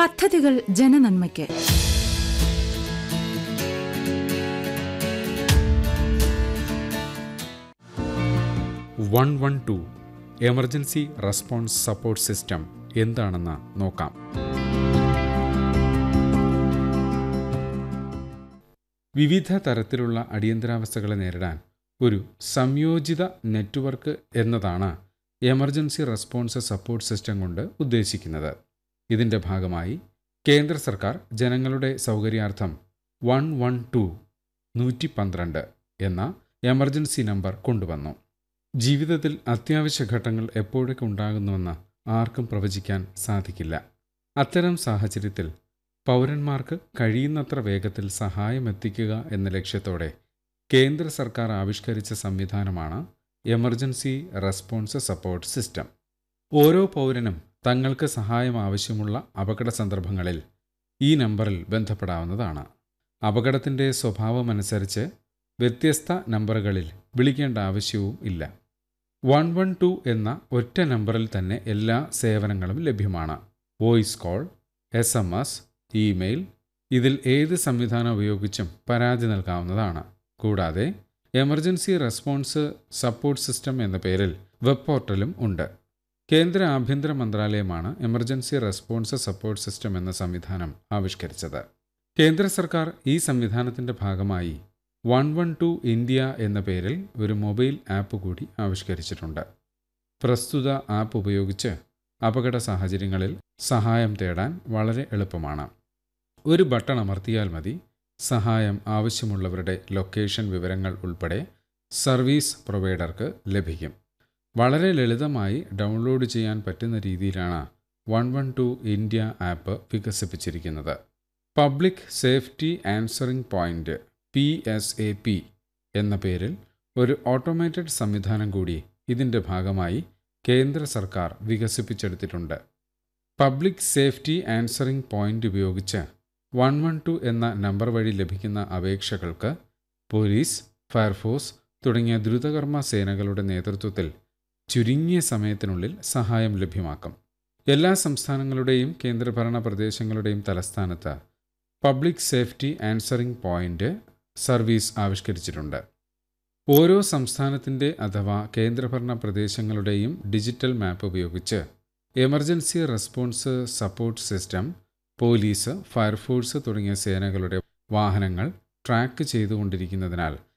പദ്ധതികൾ ജനനന്മയ്ക്ക് one one two emergency response support system എന്താണെന്ന് നോക്കാം വിവിധ തരത്തിലുള്ള അടിയന്തരാവസ്ഥകളെ നേരിടാൻ ഒരു സംയോജിത നെറ്റ്വർക്ക് എന്നതാണ് എമർജൻസി റെസ്പോൺസ് സപ്പോർട്ട് സിസ്റ്റം കൊണ്ട് ഉദ്ദേശിക്കുന്നത് ഇതിൻ്റെ ഭാഗമായി കേന്ദ്ര സർക്കാർ ജനങ്ങളുടെ സൗകര്യാർത്ഥം വൺ വൺ ടു നൂറ്റി പന്ത്രണ്ട് എന്ന എമർജൻസി നമ്പർ കൊണ്ടുവന്നു ജീവിതത്തിൽ അത്യാവശ്യ ഘട്ടങ്ങൾ എപ്പോഴൊക്കെ ഉണ്ടാകുന്നുവെന്ന് ആർക്കും പ്രവചിക്കാൻ സാധിക്കില്ല അത്തരം സാഹചര്യത്തിൽ പൗരന്മാർക്ക് കഴിയുന്നത്ര വേഗത്തിൽ സഹായം എത്തിക്കുക എന്ന ലക്ഷ്യത്തോടെ കേന്ദ്ര സർക്കാർ ആവിഷ്കരിച്ച സംവിധാനമാണ് എമർജൻസി റെസ്പോൺസ് സപ്പോർട്ട് സിസ്റ്റം ഓരോ പൗരനും തങ്ങൾക്ക് സഹായം ആവശ്യമുള്ള അപകട സന്ദർഭങ്ങളിൽ ഈ നമ്പറിൽ ബന്ധപ്പെടാവുന്നതാണ് അപകടത്തിൻ്റെ സ്വഭാവമനുസരിച്ച് വ്യത്യസ്ത നമ്പറുകളിൽ വിളിക്കേണ്ട ആവശ്യവും ഇല്ല വൺ വൺ ടു എന്ന ഒറ്റ നമ്പറിൽ തന്നെ എല്ലാ സേവനങ്ങളും ലഭ്യമാണ് voice call S M S email ഇതിൽ ഏത് സംവിധാനം ഉപയോഗിച്ചും പരാതി നൽകാവുന്നതാണ് കൂടാതെ എമർജൻസി റെസ്പോൺസ് സപ്പോർട്ട് സിസ്റ്റം എന്ന പേരിൽ വെബ് പോർട്ടലും ഉണ്ട് കേന്ദ്ര ആഭ്യന്തര മന്ത്രാലയമാണ് എമർജൻസി റെസ്പോൺസ് സപ്പോർട്ട് സിസ്റ്റം എന്ന സംവിധാനം ആവിഷ്കരിച്ചത് കേന്ദ്ര സർക്കാർ ഈ സംവിധാനത്തിന്റെ ഭാഗമായി വൺ വൺ ടു ഇന്ത്യ എന്ന പേരിൽ ഒരു മൊബൈൽ ആപ്പ് കൂടി ആവിഷ്കരിച്ചിട്ടുണ്ട് പ്രസ്തുത ആപ്പ് ഉപയോഗിച്ച് അപകട സാഹചര്യങ്ങളിൽ സഹായം തേടാൻ വളരെ എളുപ്പമാണ് ഒരു ബട്ടൺ അമർത്തിയാൽ മതി സഹായം ആവശ്യമുള്ളവരുടെ ലൊക്കേഷൻ വിവരങ്ങൾ ഉൾപ്പെടെ സർവീസ് പ്രൊവൈഡർക്ക് ലഭിക്കും വളരെ ലളിതമായി ഡൗൺലോഡ് ചെയ്യാൻ പറ്റുന്ന രീതിയിലാണ് one one two India app വികസിപ്പിച്ചിരിക്കുന്നത് public safety answering point P S A P എന്ന പേരിൽ ഒരു ഓട്ടോമേറ്റഡ് സംവിധാനം കൂടി ഇതിൻ്റെ ഭാഗമായി കേന്ദ്ര സർക്കാർ വികസിപ്പിച്ചെടുത്തിട്ടുണ്ട് പബ്ലിക് സേഫ്റ്റി ആൻസറിംഗ് പോയിന്റ് ഉപയോഗിച്ച് വൺ വൺ ടു എന്ന നമ്പർ വഴി ലഭിക്കുന്ന അപേക്ഷകൾക്ക് പോലീസ് ഫയർഫോഴ്സ് തുടങ്ങിയ ദ്രുതകർമ്മ സേനകളുടെ നേതൃത്വത്തിൽ ചുരുങ്ങിയ സമയത്തിനുള്ളിൽ സഹായം ലഭ്യമാക്കും എല്ലാ സംസ്ഥാനങ്ങളുടെയും കേന്ദ്രഭരണ പ്രദേശങ്ങളുടെയും തലസ്ഥാനത്ത് public safety answering point service ആവിഷ്കരിച്ചിട്ടുണ്ട് ഓരോ സംസ്ഥാനത്തിൻ്റെ അഥവാ കേന്ദ്രഭരണ പ്രദേശങ്ങളുടെയും ഡിജിറ്റൽ മാപ്പ് ഉപയോഗിച്ച് emergency response support system police fire force തുടങ്ങിയ സേനകളുടെ വാഹനങ്ങൾ ട്രാക്ക് ചെയ്തുകൊണ്ടിരിക്കുന്നതിനാൽ